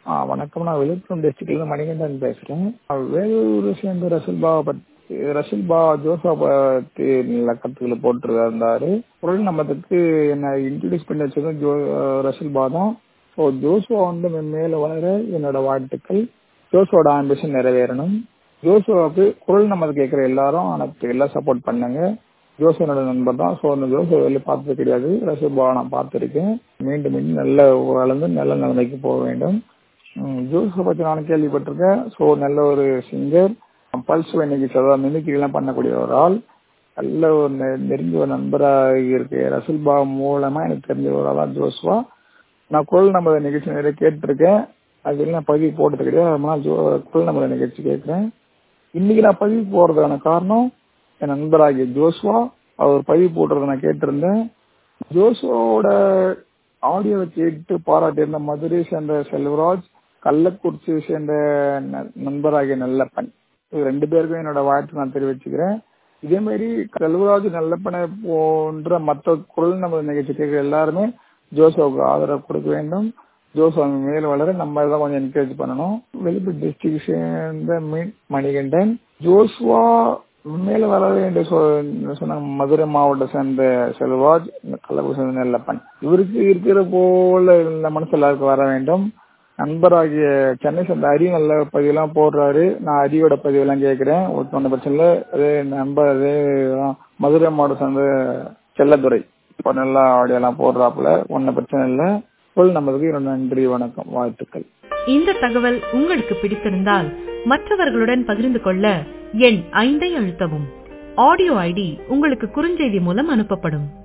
ஆ வணக்கம் நான் விழுப்புரம் டிஸ்ட்ரிக்ட்லேருந்து மணிகண்டன் பேசுகிறேன் வேலூர் சேர்ந்த ரசூல்பாவை பற்றி ரசூல்பா ஜோசா பற்றி கருத்துக்களை போட்டிருந்தாரு குரல் நம்மத்துக்கு என்ன இன்ட்ரடியூஸ் பண்ணி வச்சதும் ஜோ ரசூல்பா தான் ஸோ ஜோசுவா வந்து மேலே வளர என்னோட வாழ்த்துக்கள் ஜோசுவோட ஆம்பிஷன் நிறைவேறணும் ஜோசுவாவுக்கு குரல் நம்ம கேட்குற எல்லாரும் எனக்கு எல்லாம் சப்போர்ட் பண்ணுங்க ஜோசுவனோட நண்பர் தான் ஸோ அந்த ஜோசுவ வெளியே பார்த்தது கிடையாது ரசூபாவை நான் பார்த்துருக்கேன் மீண்டும் மீண்டும் நல்ல வளர்ந்து நல்ல நிலைமைக்கு போக வேண்டும் ஜோசுவை பற்றி நானும் கேள்விப்பட்டிருக்கேன் ஸோ நல்ல ஒரு சிங்கர் பல்ஸ் நிகழ்ச்சி அதாவது மிமிக்ரிலாம் பண்ணக்கூடிய ஒரு ஆள் நல்ல ஒரு நெருங்கிய ஒரு நண்பராக இருக்கு ரசூல்பா மூலமா எனக்கு தெரிஞ்ச ஒரு ஆளா ஜோசுவா நான் குரல் நம்ம நிகழ்ச்சி நிறைய கேட்டிருக்கேன் அது நான் பதிவு போட்டது கிடையாது அதனால ஜோ குரல் நம்ம நிகழ்ச்சி கேட்குறேன் இன்னைக்கு நான் பதிவு போடுறதுக்கான காரணம் என் நண்பராகிய ஜோஸ்வா அவர் பதிவு போடுறத நான் கேட்டிருந்தேன் ஜோஸ்வாவோட ஆடியோவை கேட்டு பாராட்டியிருந்த மதுரை சேர்ந்த செல்வராஜ் கள்ளக்குறிச்சி சேர்ந்த நண்பராகிய நல்லப்பன் இது ரெண்டு பேருக்கும் என்னோட வாழ்த்து நான் தெரிவிச்சுக்கிறேன் இதே மாதிரி செல்வராஜ் நல்லப்பனை போன்ற மற்ற குரல் நம்ம நிகழ்ச்சி கேட்கிற எல்லாருமே ஜோசுவாவுக்கு ஆதரவு கொடுக்க வேண்டும் ஜோசுவா மேல் வளர நம்ம தான் கொஞ்சம் என்கரேஜ் பண்ணணும் வெளிப்பூர் டிஸ்ட்ரிக்ட் சேர்ந்த மீன் மணிகண்டன் ஜோசுவா மேல வர வேண்டிய சொன்ன மதுரை மாவட்டம் சேர்ந்த செல்வாஜ் கள்ளக்குறிச்சி சேர்ந்த நெல்லப்பன் இவருக்கு இருக்கிற போல இந்த மனசு எல்லாருக்கும் வர வேண்டும் நண்பராகிய சென்னை சேர்ந்த அரி நல்ல பதிவெல்லாம் போடுறாரு நான் அரியோட பதிவெல்லாம் கேட்கிறேன் ஒன்றும் பிரச்சனை இல்லை அதே நண்பர் அதே மதுரை மாவட்டம் சேர்ந்த செல்லதுரை இப்போ நல்லா ஆடியோலாம் போடுறாப்புல ஒன்றும் பிரச்சனை இல்லை சொல் நமக்கு நன்றி வணக்கம் வாழ்த்துக்கள் இந்த தகவல் உங்களுக்கு பிடித்திருந்தால் மற்றவர்களுடன் பகிர்ந்து கொள்ள எண் ஐந்தை அழுத்தவும் ஆடியோ ஐடி உங்களுக்கு குறுஞ்செய்தி மூலம் அனுப்பப்படும்